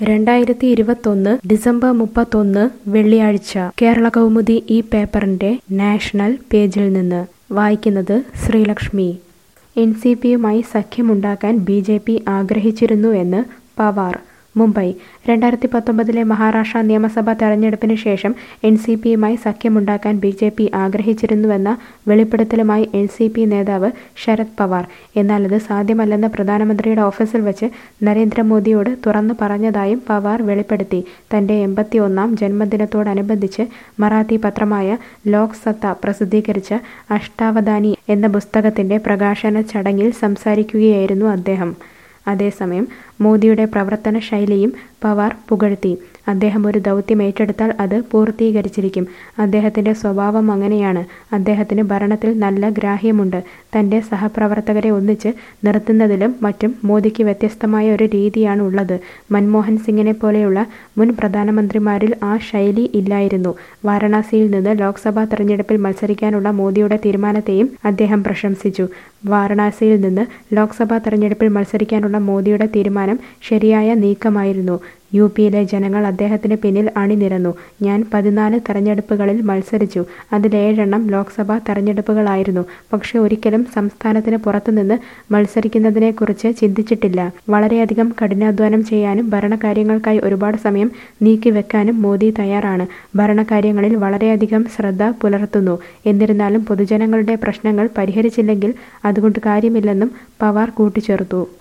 രണ്ടായിരത്തി ഇരുപത്തൊന്ന് ഡിസംബർ മുപ്പത്തൊന്ന് വെള്ളിയാഴ്ച കേരള കൗമുദി ഈ പേപ്പറിന്റെ നാഷണൽ പേജിൽ നിന്ന് വായിക്കുന്നത് ശ്രീലക്ഷ്മി എൻ സി പിയുമായി സഖ്യമുണ്ടാക്കാൻ ബി ജെ പി ആഗ്രഹിച്ചിരുന്നു എന്ന് പവാർ മുംബൈ രണ്ടായിരത്തി പത്തൊമ്പതിലെ മഹാരാഷ്ട്ര നിയമസഭാ തെരഞ്ഞെടുപ്പിന് ശേഷം എൻ സി പിയുമായി സഖ്യമുണ്ടാക്കാൻ ബി ജെ പി ആഗ്രഹിച്ചിരുന്നുവെന്ന വെളിപ്പെടുത്തലുമായി എൻ സി പി നേതാവ് ശരത് പവാർ എന്നാൽ അത് സാധ്യമല്ലെന്ന് പ്രധാനമന്ത്രിയുടെ ഓഫീസിൽ വെച്ച് നരേന്ദ്രമോദിയോട് തുറന്നു പറഞ്ഞതായും പവാർ വെളിപ്പെടുത്തി തന്റെ എൺപത്തിയൊന്നാം ജന്മദിനത്തോടനുബന്ധിച്ച് മറാത്തി പത്രമായ ലോക് സത്ത പ്രസിദ്ധീകരിച്ച അഷ്ടാവധാനി എന്ന പുസ്തകത്തിന്റെ പ്രകാശന ചടങ്ങിൽ സംസാരിക്കുകയായിരുന്നു അദ്ദേഹം അതേസമയം മോദിയുടെ പ്രവർത്തന ശൈലിയും പവാർ പുകഴ്ത്തി അദ്ദേഹം ഒരു ദൗത്യം ഏറ്റെടുത്താൽ അത് പൂർത്തീകരിച്ചിരിക്കും അദ്ദേഹത്തിന്റെ സ്വഭാവം അങ്ങനെയാണ് അദ്ദേഹത്തിന് ഭരണത്തിൽ നല്ല ഗ്രാഹ്യമുണ്ട് തന്റെ സഹപ്രവർത്തകരെ ഒന്നിച്ച് നിർത്തുന്നതിലും മറ്റും മോദിക്ക് വ്യത്യസ്തമായ ഒരു രീതിയാണ് ഉള്ളത് മൻമോഹൻ സിംഗിനെ പോലെയുള്ള മുൻ പ്രധാനമന്ത്രിമാരിൽ ആ ശൈലി ഇല്ലായിരുന്നു വാരണാസിയിൽ നിന്ന് ലോക്സഭാ തെരഞ്ഞെടുപ്പിൽ മത്സരിക്കാനുള്ള മോദിയുടെ തീരുമാനത്തെയും അദ്ദേഹം പ്രശംസിച്ചു വാരണാസിയിൽ നിന്ന് ലോക്സഭാ തെരഞ്ഞെടുപ്പിൽ മത്സരിക്കാനുള്ള മോദിയുടെ തീരുമാനം ശരിയായ നീക്കമായിരുന്നു യു പിയിലെ ജനങ്ങൾ അദ്ദേഹത്തിന് പിന്നിൽ അണിനിരന്നു ഞാൻ പതിനാല് തെരഞ്ഞെടുപ്പുകളിൽ മത്സരിച്ചു അതിലേഴെണ്ണം ലോക്സഭാ തെരഞ്ഞെടുപ്പുകളായിരുന്നു പക്ഷെ ഒരിക്കലും സംസ്ഥാനത്തിന് പുറത്തുനിന്ന് മത്സരിക്കുന്നതിനെക്കുറിച്ച് ചിന്തിച്ചിട്ടില്ല വളരെയധികം കഠിനാധ്വാനം ചെയ്യാനും ഭരണകാര്യങ്ങൾക്കായി ഒരുപാട് സമയം നീക്കിവെക്കാനും മോദി തയ്യാറാണ് ഭരണകാര്യങ്ങളിൽ വളരെയധികം ശ്രദ്ധ പുലർത്തുന്നു എന്നിരുന്നാലും പൊതുജനങ്ങളുടെ പ്രശ്നങ്ങൾ പരിഹരിച്ചില്ലെങ്കിൽ അതുകൊണ്ട് കാര്യമില്ലെന്നും പവാർ കൂട്ടിച്ചേർത്തു